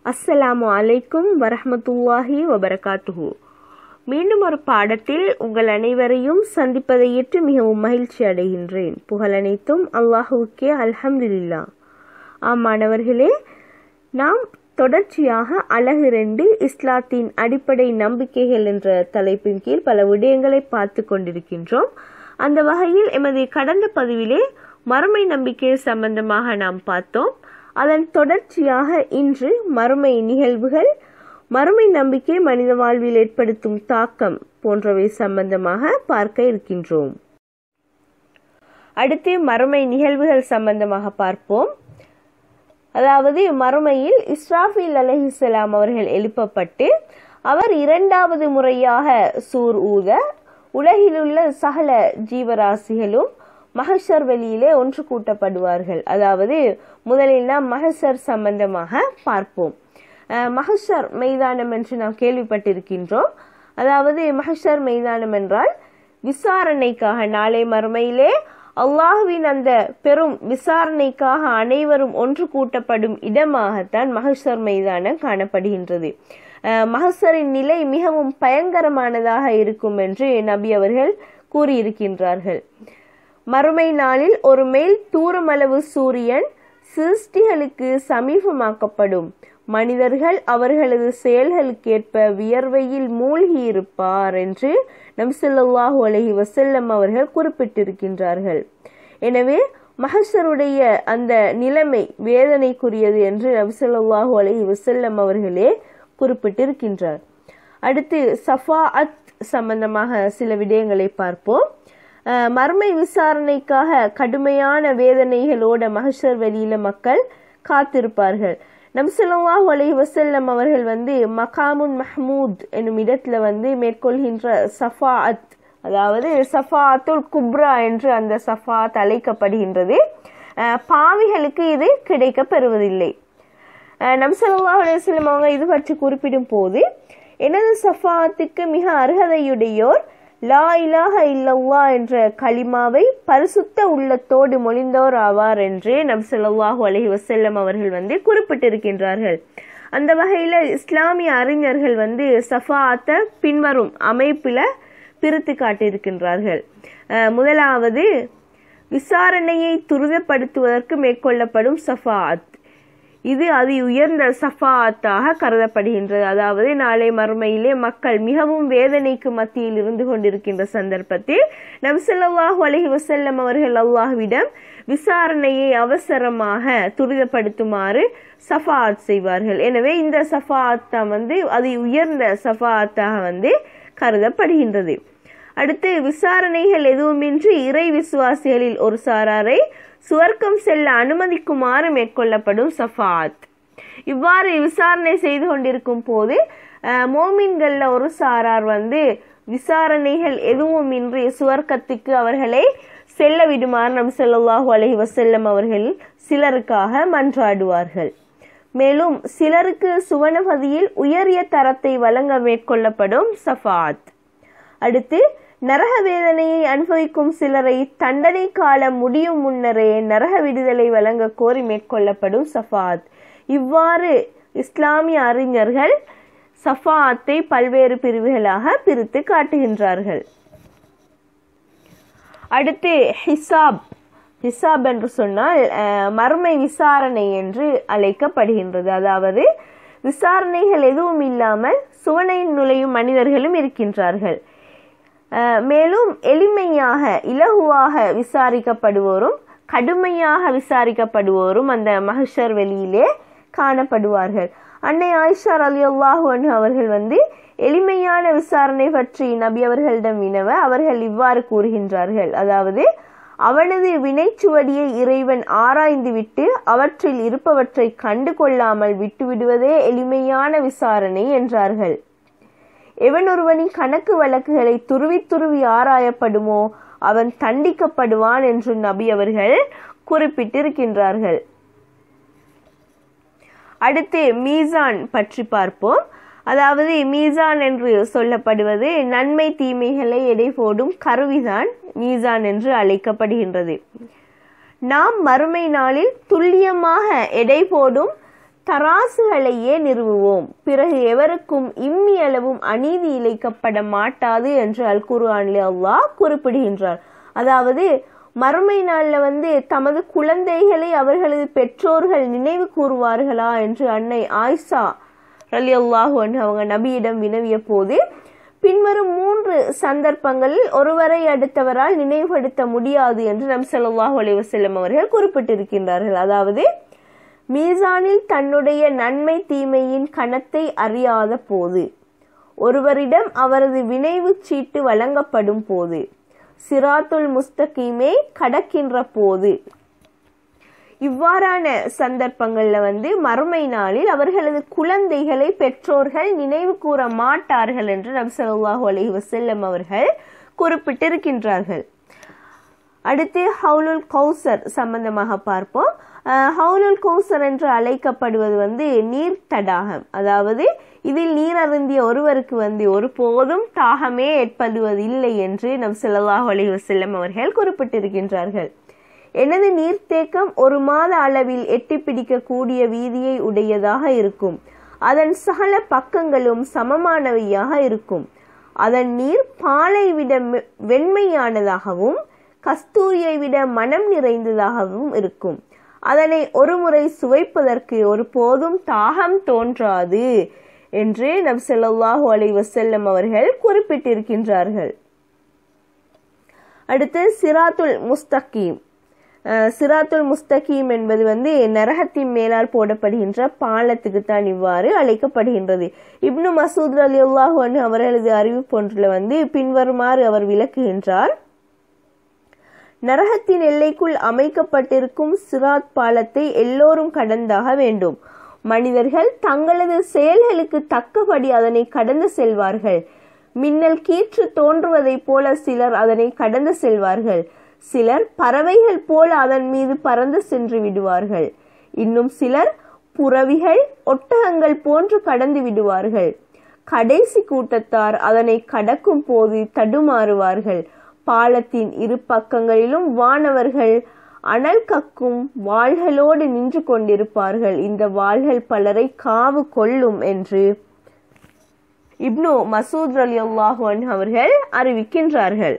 அஸ்ஸலாமு அலைக்கும் வரஹ்மத்துல்லாஹி வபரகாத்துஹு மீண்டும் ஒரு பாடத்தில் உங்கள் அனைவரையும் சந்திப்பதை ஏற்று மிகவும் மகிழ்ச்சி அடைகின்றேன் புகழ் அனைத்தும் அல்லாஹுக்கே அல்ஹம்துலில்லா ஆம் மாணவர்களே நாம் தொடர்ச்சியாக அழகு ரெண்டு இஸ்லாத்தின் அடிப்படை நம்பிக்கைகள் என்ற தலைப்பின் கீழ் பல விடயங்களை பார்த்து கொண்டிருக்கின்றோம் அந்த வகையில் எமது கடந்த பதிவிலே மறுமை நம்பிக்கை சம்பந்தமாக நாம் பார்த்தோம் அதன் தொடர்ச்சியாக இன்று மறுமை நிகழ்வுகள் மறுமை நம்பிக்கை மனித வாழ்வில் ஏற்படுத்தும் தாக்கம் போன்றவை சம்பந்தமாக பார்க்க இருக்கின்றோம் அடுத்து மறுமை நிகழ்வுகள் சம்பந்தமாக பார்ப்போம் அதாவது மறுமையில் இஸ்ராஃபில் அலஹிசலாம் அவர்கள் எழுப்பப்பட்டு அவர் இரண்டாவது முறையாக சூர் ஊத உலகிலுள்ள சகல ஜீவராசிகளும் மகஷர் வெளியிலே ஒன்று கூட்டப்படுவார்கள் அதாவது முதலில் நாம் மகசர் சம்பந்தமாக பார்ப்போம் மகஷர் மைதானம் என்று நாம் கேள்விப்பட்டிருக்கின்றோம் அதாவது மகஷர் மைதானம் என்றால் விசாரணைக்காக நாளை மறுமையிலே அல்லாஹுவின் அந்த பெரும் விசாரணைக்காக அனைவரும் ஒன்று கூட்டப்படும் இடமாகத்தான் மகசர் மைதானம் காணப்படுகின்றது மகசரின் நிலை மிகவும் பயங்கரமானதாக இருக்கும் என்று நபி அவர்கள் கூறியிருக்கின்றார்கள் மறுமை நாளில் ஒரு மேல் தூரமளவு சூரியன் சிருஷ்டிகளுக்கு சமீபமாக்கப்படும் மனிதர்கள் அவர்களது செயல்களுக்கேற்ப வியர்வையில் மூழ்கி இருப்பார் என்று நம்சல்லாஹு அலஹி வசல்லம் அவர்கள் குறிப்பிட்டிருக்கின்றார்கள் எனவே மகசருடைய அந்த நிலைமை வேதனைக்குரியது என்று நபிசல்லாஹு அலஹி வசல்லம் அவர்களே குறிப்பிட்டிருக்கின்றார் அடுத்து சஃபா அத் சம்பந்தமாக சில விடயங்களை பார்ப்போம் மர்மை விசாரணைக்காக கடுமையான வேதனைகளோட மகஷர் வெளியில மக்கள் காத்திருப்பார்கள் நம்சல்லாஹு அலஹி வசல்லம் அவர்கள் வந்து மகாமுன் மஹமூத் என்னும் இடத்துல வந்து மேற்கொள்கின்ற சஃபாஅத் அதாவது சஃபாத்துல் குப்ரா என்று அந்த சஃபாத் அழைக்கப்படுகின்றது பாவிகளுக்கு இது கிடைக்க பெறுவதில்லை நம்சல்லாஹ் அலுவலம் அவங்க இது பற்றி குறிப்பிடும் போது எனது சஃபாத்துக்கு மிக அருகதையுடையோர் லா இலாஹ இல்லல்லா என்ற களிமாவை பரிசுத்த உள்ளத்தோடு மொழிந்தோர் ஆவார் என்று நம் சொல்லாஹூ அலஹி வசல்லம் அவர்கள் வந்து குறிப்பிட்டிருக்கின்றார்கள் அந்த வகையில் இஸ்லாமிய அறிஞர்கள் வந்து சஃபாத்தை பின்வரும் அமைப்பில் பிரித்து காட்டியிருக்கின்றார்கள் முதலாவது விசாரணையை துரிதப்படுத்துவதற்கு மேற்கொள்ளப்படும் சஃபாத் இது அதி உயர்ந்த சஃபாத்தாக கருதப்படுகின்றது அதாவது நாளை மறுமையிலே மக்கள் மிகவும் வேதனைக்கு மத்தியில் இருந்து கொண்டிருக்கின்ற சந்தர்ப்பத்தில் நபிசல்லாஹு அலஹி வசல்லம் அவர்கள் அல்லாஹுவிடம் விசாரணையை அவசரமாக துரிதப்படுத்துமாறு சஃபாத் செய்வார்கள் எனவே இந்த சஃபாத்தா வந்து அதி உயர்ந்த சஃபாத்தாக வந்து கருதப்படுகின்றது அடுத்து விசாரணைகள் எதுவுமின்றி இறை விசுவாசிகளில் ஒரு சாராரை சுவர்க்கம் செல்ல அனுமதிக்குமாறு மேற்கொள்ளப்படும் சஃபாத் இவ்வாறு விசாரணை செய்து கொண்டிருக்கும் போது மோமின்கள்ல ஒரு சாரார் வந்து விசாரணைகள் எதுவுமின்றி சுவர்க்கத்துக்கு அவர்களை செல்ல விடுமாறு நம் செல்லாஹு அலஹி வசல்லம் அவர்கள் சிலருக்காக மன்றாடுவார்கள் மேலும் சிலருக்கு சுவனபதியில் உயரிய தரத்தை வழங்க மேற்கொள்ளப்படும் சஃபாத் அடுத்து நரக வேதனையை அனுபவிக்கும் சிலரை தண்டனை காலம் முடியும் முன்னரே நரக விடுதலை வழங்க கோரி மேற்கொள்ளப்படும் சஃபாத் இவ்வாறு இஸ்லாமிய அறிஞர்கள் சஃபாத்தை பல்வேறு பிரிவுகளாக பிரித்து காட்டுகின்றார்கள் அடுத்து ஹிசாப் ஹிசாப் என்று சொன்னால் மர்மை விசாரணை என்று அழைக்கப்படுகின்றது அதாவது விசாரணைகள் எதுவும் இல்லாமல் சுவனையில் நுழையும் மனிதர்களும் இருக்கின்றார்கள் மேலும் எளிமையாக இலகுவாக விசாரிக்கப்படுவோரும் கடுமையாக விசாரிக்கப்படுவோரும் அந்த மகஷர் வெளியிலே காணப்படுவார்கள் அன்னை ஆயிஷார் அலி அல்லாஹு அவர்கள் வந்து எளிமையான விசாரணை பற்றி நபி அவர்களிடம் வினவ அவர்கள் இவ்வாறு கூறுகின்றார்கள் அதாவது அவனது வினைச்சுவடியை இறைவன் ஆராய்ந்து விட்டு அவற்றில் இருப்பவற்றை கண்டு கொள்ளாமல் விட்டுவிடுவதே எளிமையான விசாரணை என்றார்கள் எவன் ஒருவனின் கணக்கு வழக்குகளை துருவி துருவி ஆராயப்படுமோ அவன் தண்டிக்கப்படுவான் என்று நபி அவர்கள் குறிப்பிட்டிருக்கின்றார்கள் அடுத்து மீசான் பற்றி பார்ப்போம் அதாவது மீசான் என்று சொல்லப்படுவது நன்மை தீமைகளை எடை போடும் கருவிதான் மீசான் என்று அழைக்கப்படுகின்றது நாம் மறுமை நாளில் துல்லியமாக எடை போடும் தராசுகளையே நிறுவுவோம் பிறகு எவருக்கும் இம்மி அளவும் அநீதி இழைக்கப்பட மாட்டாது என்று அல் குர்ஆனிலே அல்லாஹ் குறிப்பிடுகின்றார் அதாவது மறுமை நாள்ல வந்து தமது குழந்தைகளை அவர்களது பெற்றோர்கள் நினைவு கூறுவார்களா என்று அன்னை ஆயிஷா ரலி அல்லாஹு அவங்க நபியிடம் வினவிய போது பின்வரும் மூன்று சந்தர்ப்பங்களில் ஒருவரை அடுத்தவரால் நினைவுபடுத்த முடியாது என்று நம் ஸல்லல்லாஹு அலைஹி வஸல்லம் அவர்கள் குறிப்பிட்டிருக்கின்றார்கள் அதாவது மீசானில் தன்னுடைய நன்மை தீமையின் கணத்தை அறியாத போது ஒருவரிடம் அவரது வினைவு சீட்டு வழங்கப்படும் போது சிராத்துல் முஸ்தகீமை கடக்கின்ற போது இவ்வாறான சந்தர்ப்பங்கள்ல வந்து மறுமை நாளில் அவர்களது குழந்தைகளை பெற்றோர்கள் நினைவு கூற மாட்டார்கள் என்று நபி ஸல்லல்லாஹு அலைஹி வஸல்லம் அவர்கள் குறிப்பிட்டிருக்கின்றார்கள் அடுத்து ஹவுலுல் கௌசர் சம்பந்தமாக பார்ப்போம் அஹ், ஹவுலுல் கௌசர் என்று அழைக்கப்படுவது வந்து நீர் தடாகம் அதாவது இதில் நீர் அருந்திய ஒருவருக்கு வந்து ஒருபோதும் தாகமே ஏற்படுவதில்லை என்று நம் ஸல்லல்லாஹு அலைஹி வஸல்லம் அவர்கள் குறிப்பிட்டிருக்கின்றார்கள் எனது நீர்த்தேக்கம் ஒரு மாத அளவில் எட்டி பிடிக்கக்கூடிய வீதியை உடையதாக இருக்கும் அதன் சகல பக்கங்களும் சமமானவையாக இருக்கும் அதன் நீர் பாலை விட மெ- வெண்மையானதாகவும் கஸ்தூரியை விட மனம் நிறைந்ததாகவும் இருக்கும் அதனை ஒருமுறை சுவைப்பதற்கு ஒருபோதும் தாகம் தோன்றாது என்று நம் ஸல்லல்லாஹு அலைஹி வஸல்லம் அவர்கள் குறிப்பிட்டிருக்கின்றார்கள் அடுத்து சிராத்துல் முஸ்தகீம் அஹ், சிராத்துல் முஸ்தகீம் என்பது வந்து நரகத்தின் மேலால் போடப்படுகின்ற பாலத்துக்கு தான் இவ்வாறு அழைக்கப்படுகின்றது இப்னு மசூத் அலி அல்லாஹு அவர்களது அறிவிப்பொன்றுல வந்து பின்வருமாறு அவர் விளக்குகின்றார் நரகத்தின் எல்லைக்குள் அமைக்கப்பட்டிருக்கும் சிராத் பாலத்தை எல்லோரும் கடந்தாக வேண்டும் மனிதர்கள் தங்களது செயல்களுக்கு தக்கபடி அதனை கடந்து செல்வார்கள் மின்னல் கீற்று தோன்றுவதைப் போல சிலர் அதனை கடந்து செல்வார்கள் சிலர் பறவைகள் போல அதன் மீது பறந்து சென்று விடுவார்கள் இன்னும் சிலர் புறவிகள் ஒட்டகங்கள் போன்று கடந்து விடுவார்கள் கடைசி கூட்டத்தார் அதனை கடக்கும் போது தடுமாறுவார்கள் பாலத்தின் இரு பக்கங்களிலும் வானவர்கள் அனல் கக்கும் வாள்களோடு நின்று கொண்டிருப்பார்கள் இந்த வாள்கள் பலரை காவு கொள்ளும் என்று இப்னு மசூத் அலி அல்லாஹு அவர்கள் அறிவிக்கின்றார்கள்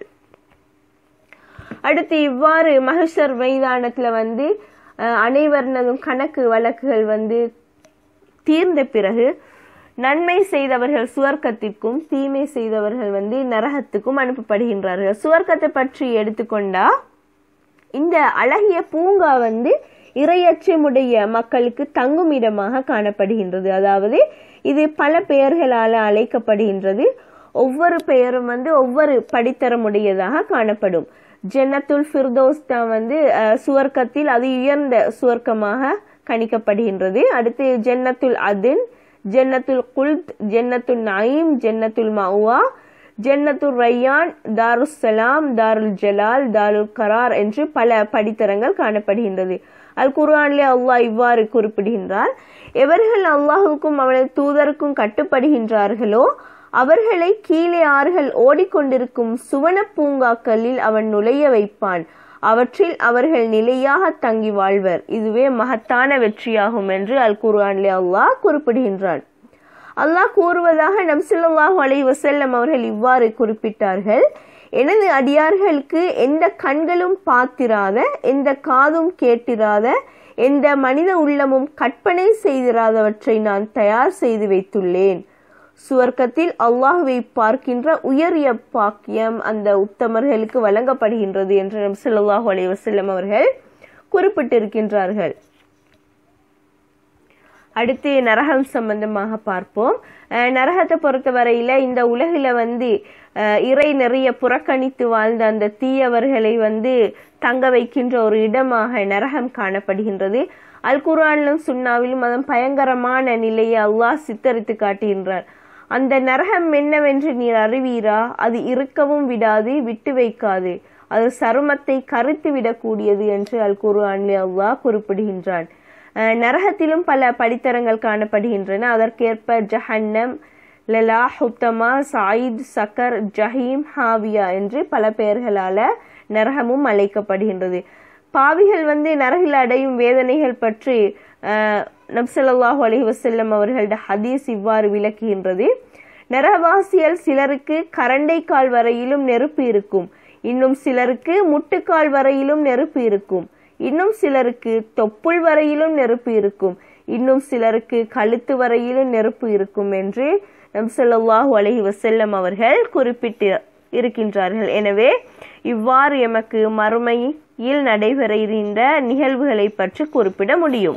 அடுத்து இவ்வாறு மகிஷர் மைதானத்துல வந்து அஹ், அனைவரினதும் கணக்கு வழக்குகள் வந்து தீர்ந்த பிறகு நன்மை செய்தவர்கள் சுவர்க்கத்திற்கும் தீமை செய்தவர்கள் வந்து நரகத்துக்கும் அனுப்பப்படுகின்றார்கள் சுவர்க்கத்தை பற்றி எடுத்துக்கொண்டா இந்த அழகிய பூங்கா வந்து இரையச்சமுடைய மக்களுக்கு தங்கும் இடமாக காணப்படுகின்றது அதாவது இது பல பெயர்களால் அழைக்கப்படுகின்றது ஒவ்வொரு பெயரும் வந்து ஒவ்வொரு படித்தரமுடையதாக காணப்படும் ஜன்னத்துல் ஃபிர்தோஸ் தான் வந்து அஹ், சுவர்க்கத்தில் அது உயர்ந்த சுவர்க்கமாக கணிக்கப்படுகின்றது அடுத்து ஜன்னத்துல் அதின் ஜன்னத்துல் குல்த் ஜன்னத்துல் நயீம் ஜன்னத்துல் மவுவா ஜன்னத்துல் ரையான் தாருஸ் சலாம் தாருல் ஜலால் தாருல் கரார் என்று பல படித்தரங்கள் காணப்படுகின்றது அல் குர்ஆனிலே அல்லாஹ் இவ்வாறு குறிப்பிடுகின்றார் எவர்கள் அல்லாஹுக்கும் அவனது தூதருக்கும் கட்டுப்படுகின்றார்களோ அவர்களை கீழே ஆறுகள் ஓடிக்கொண்டிருக்கும் சுவன பூங்காக்களில் அவன் நுழைய வைப்பான் அவற்றில் அவர்கள் நிலையாக தங்கி வாழ்வர் இதுவே மகத்தான வெற்றியாகும் என்று அல் குர்ஆனிலே அல்லாஹ் குறிப்பிடுகின்றான் அல்லாஹ் கூறுவதாக நம் ஸல்லல்லாஹு அலைஹி வஸல்லம் அவர்கள் இவ்வாறு குறிப்பிட்டார்கள் எனது அடியார்களுக்கு எந்த கண்களும் பார்த்திராத எந்த காதும் கேட்டிராத எந்த மனித உள்ளமும் கற்பனை செய்திராதவற்றை நான் தயார் செய்து வைத்துள்ளேன் சுவர்க்கத்தில் அல்லாஹுவை பார்க்கின்ற உயரிய பாக்கியம் அந்த உத்தமர்களுக்கு வழங்கப்படுகின்றது என்று நம் ஸல்லல்லாஹு அலைஹி வஸல்லம் அவர்கள் குறிப்பிட்டிருக்கின்றார்கள் அடுத்து நரகம் சம்பந்தமாக பார்ப்போம் அஹ் நரகத்தை பொறுத்தவரையில இந்த உலகில வந்து அஹ், இறை நிறைய புறக்கணித்து வாழ்ந்த அந்த தீயவர்களை வந்து தங்க வைக்கின்ற ஒரு இடமாக நரகம் காணப்படுகின்றது அல் குர்ஆனிலும் சுன்னாவிலும் அதன் பயங்கரமான நிலையை அல்லாஹ் சித்தரித்து காட்டுகின்றார் அந்த நரகம் என்னவென்று நீர் அறிவீரா அது இருக்கவும் விடாது விட்டு வைக்காது அது சருமத்தை கருத்து விடக்கூடியது என்று அல் குர்ஆனிலே அல்லாஹ் குறிப்பிடுகின்றான் அஹ் நரகத்திலும் பல படித்தரங்கள் காணப்படுகின்றன அதற்கேற்ப ஜஹன்னம் லலா ஹுத்தமா சாயித் சக்கர் ஜஹீம் ஹாவியா என்று பல பெயர்களால நரகமும் அழைக்கப்படுகின்றது பாவிகள் வந்து நரகில் அடையும் வேதனைகள் பற்றி அஹ், நப்சல்லாஹு அலைஹி வஸல்லம் அவர்களோட ஹதீஸ் இவ்வாறு விளக்குகின்றது நரவாசியல் சிலருக்கு கரண்டை கால் வரையிலும் நெருப்பு இருக்கும் இன்னும் சிலருக்கு முட்டுக்கால் வரையிலும் நெருப்பு இருக்கும் இன்னும் சிலருக்கு தொப்புள் வரையிலும் நெருப்பு இருக்கும் இன்னும் சிலருக்கு கழுத்து வரையிலும் நெருப்பு இருக்கும் என்று நம் ஸல்லல்லாஹு அலைஹி வஸல்லம் அவர்கள் குறிப்பிட்டு இருக்கின்றார்கள் எனவே இவ்வாறு எமக்கு மறுமையில் நடைபெற இருந்த நிகழ்வுகளை பற்றி குறிப்பிட முடியும்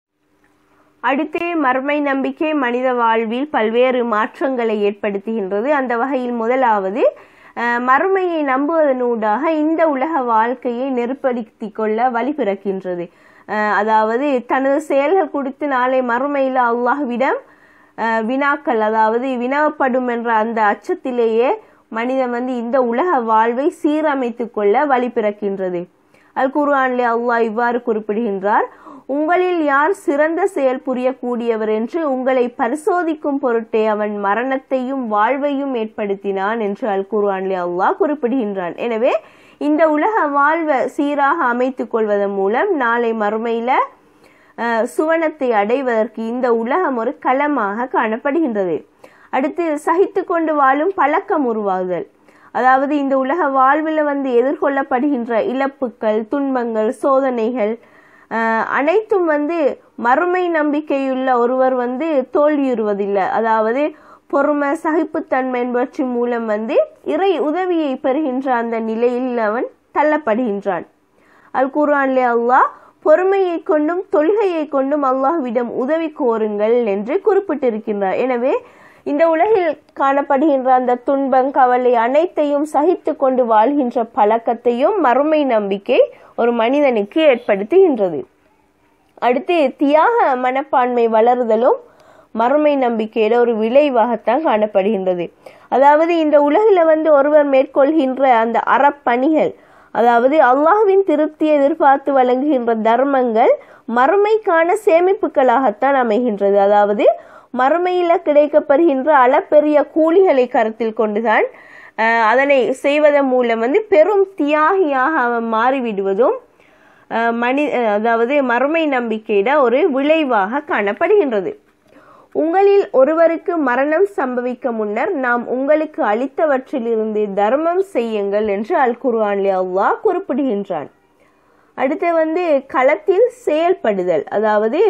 அடுத்து மறுமை நம்பிக்கை மனித வாழ்வில் பல்வேறு மாற்றங்களை ஏற்படுத்துகின்றது அந்த வகையில் முதலாவது அஹ், மறுமையை நம்புவதனூடாக இந்த உலக வாழ்க்கையை நெருப்படுத்தி கொள்ள வழி பிறக்கின்றது அஹ், அதாவது தனது செயல்கள் குறித்து நாளை மறுமையில் அல்லாஹ்விடம் அஹ், வினாக்கள் அதாவது வினவப்படும் என்ற அந்த அச்சத்திலேயே மனிதன் வந்து இந்த உலக வாழ்வை சீரமைத்துக் கொள்ள வழி பிறக்கின்றது அல் குர்ஆனிலே அல்லாஹ் இவ்வாறு குறிப்பிடுகின்றார் உங்களில் யார் சிறந்த செயல் புரியக்கூடியவர் என்று உங்களை பரிசோதிக்கும் பொருட்டே அவன் மரணத்தையும் வாழ்வையும் ஏற்படுத்தினான் என்று அல் குர்ஆனிலே அல்லாஹ் குறிப்பிடுகின்றான் எனவே இந்த உலக வாழ்வை சீராக அமைத்துக் கொள்வதன் மூலம் நாளை மறுமையில அஹ், சுவனத்தை அடைவதற்கு இந்த உலகம் ஒரு களமாக காணப்படுகின்றது அடுத்து சகித்து கொண்டு வாழும் பழக்கம் உருவாகுதல் அதாவது இந்த உலக வாழ்வில் வந்து எதிர்கொள்ளப்படுகின்ற இழப்புக்கள் துன்பங்கள் சோதனைகள் அஹ், அனைத்தும் வந்து மறுமை நம்பிக்கையுள்ள ஒருவர் வந்து தோல்வியுறுவதில்லை அதாவது பொறுமை சகிப்புத்தன்மை என்பவற்றின் மூலம் வந்து இறை உதவியை பெறுகின்ற அந்த நிலையில் அவன் தள்ளப்படுகின்றான் அல் குர்ஆனிலே அல்லாஹ் பொறுமையை கொண்டும் தொல்கையை கொண்டும் அல்லாஹ்விடம் உதவி கோருங்கள் என்று குறிப்பிட்டிருக்கின்றார் எனவே இந்த உலகில் காணப்படுகின்ற அந்த துன்பம் கவலை அனைத்தையும் சகித்து கொண்டு வாழ்கின்ற பழக்கத்தையும் மறுமை நம்பிக்கை ஒரு மனிதனுக்கு ஏற்படுத்துகின்றது அடுத்து தியாக மனப்பான்மை வளருதலும் மறுமை நம்பிக்கையில ஒரு விளைவாகத்தான் காணப்படுகின்றது அதாவது இந்த உலகில் வந்து ஒருவர் மேற்கொள்கின்ற அந்த அறப்பணிகள் அதாவது அல்லாஹ்வின் திருப்தியை எதிர்பார்த்து வழங்குகின்ற தர்மங்கள் மறுமைக்கான சேமிப்புகளாகத்தான் அமைகின்றது அதாவது மறுமையில கிடைக்கப்படுகின்ற அளப்பெரிய கூலிகளை கருத்தில் கொண்டுதான் அஹ், அதனை செய்வதன் மூலம் வந்து பெரும் தியாகியாக அவன் மாறிவிடுவதும் அஹ், மனி அஹ், அதாவது மறுமை நம்பிக்கையிட ஒரு விளைவாக காணப்படுகின்றது உங்களில் ஒருவருக்கு மரணம் சம்பவிக்க முன்னர் நாம் உங்களுக்கு அளித்தவற்றிலிருந்து தர்மம் செய்யுங்கள் என்று அல் குர்ஆனிலே அல்லாஹ் குறிப்பிடுகின்றான் அடுத்து வந்து களத்தில் செயல்படுதல் அதாவது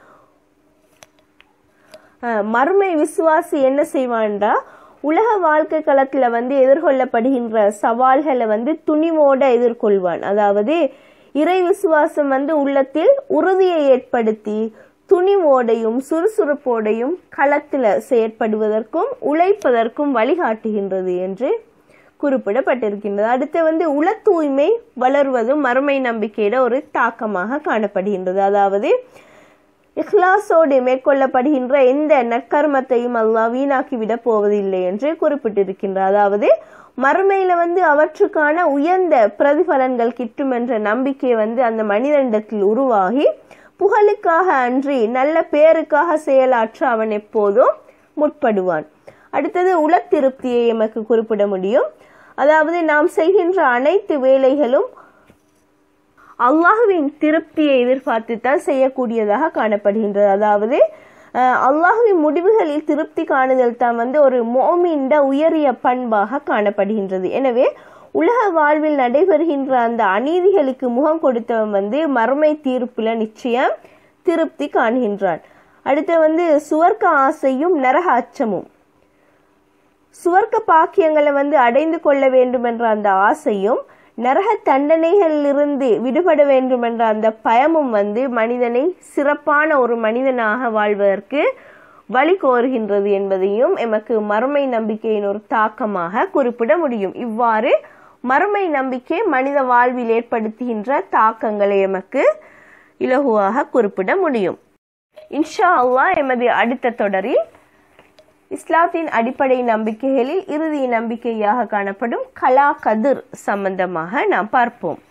அஹ், மறுமை விசுவாசி என்ன செய்வான்டா உலக வாழ்க்கை களத்துல வந்து எதிர்கொள்ளப்படுகின்ற சவால்களை வந்து துணிவோட எதிர்கொள்வான் அதாவது இறை விசுவாசம் வந்து உள்ளத்தில் உறுதியை ஏற்படுத்தி துணிவோடையும் சுறுசுறுப்போடையும் களத்தில் செயற்படுவதற்கும் உழைப்பதற்கும் வழிகாட்டுகின்றது என்று குறிப்பிடப்பட்டிருக்கின்றது அடுத்து வந்து உள தூய்மை வளர்வதும் மறுமை நம்பிக்கையிட ஒரு தாக்கமாக காணப்படுகின்றது அதாவது இஹ்லாஸோடு மேற்கொள்ளப்படுகின்ற எந்த நற்கர்மத்தையும் அல்லாஹ் வீணாக்கிவிடப் போவதில்லை என்று குறிப்பிட்டிருக்கின்றார் அதாவது மறுமையில வந்து அவற்றுக்கான உயர்ந்த பிரதிபலன்கள் கிட்டும் என்ற நம்பிக்கை வந்து அந்த மனிதனிடத்தில் உருவாகி புகழுக்காக அன்றி நல்ல பேருக்காக செயலாற்ற அவன் எப்போதும் முற்படுவான் அடுத்தது உள திருப்தியை எமக்கு குறிப்பிட முடியும் அதாவது நாம் செய்கின்ற அனைத்து வேலைகளும் அல்லாஹுவின் திருப்தியை எதிர்பார்த்து தான் செய்யக்கூடியதாக காணப்படுகின்றது அதாவது அஹ், அல்லாஹுவின் முடிவுகளில் திருப்தி காணுதல் தான் வந்து ஒரு மோமின்ட உயரிய பண்பாக காணப்படுகின்றது எனவே உலக வாழ்வில் நடைபெறுகின்ற அந்த அநீதிகளுக்கு முகம் கொடுத்தவன் வந்து மறுமை தீர்ப்புல நிச்சயம் திருப்தி காண்கின்றான் அடுத்து வந்து சுவர்க்க ஆசையும் நரக அச்சமும் சுவர்க்க பாக்கியங்களை வந்து அடைந்து கொள்ள வேண்டும் என்ற அந்த ஆசையும் நரக தண்டனைகளிலிருந்து விடுபட வேண்டும் என்ற அந்த பயமும் வந்து மனிதனை சிறப்பான ஒரு மனிதனாக வாழ்வதற்கு வழி கோருகின்றது என்பதையும் எமக்கு மறுமை நம்பிக்கையின் ஒரு தாக்கமாக குறிப்பிட முடியும் இவ்வாறு மறுமை நம்பிக்கை மனித வாழ்வில் ஏற்படுத்துகின்ற தாக்கங்களை எமக்கு இலகுவாக குறிப்பிட முடியும் இன்ஷா அல்லாஹ் எமது அடுத்த தொடரில் இஸ்லாத்தின் அடிப்படை நம்பிக்கைகளில் இறுதி நம்பிக்கையாக காணப்படும் கலா கதிர் சம்பந்தமாக நாம் பார்ப்போம்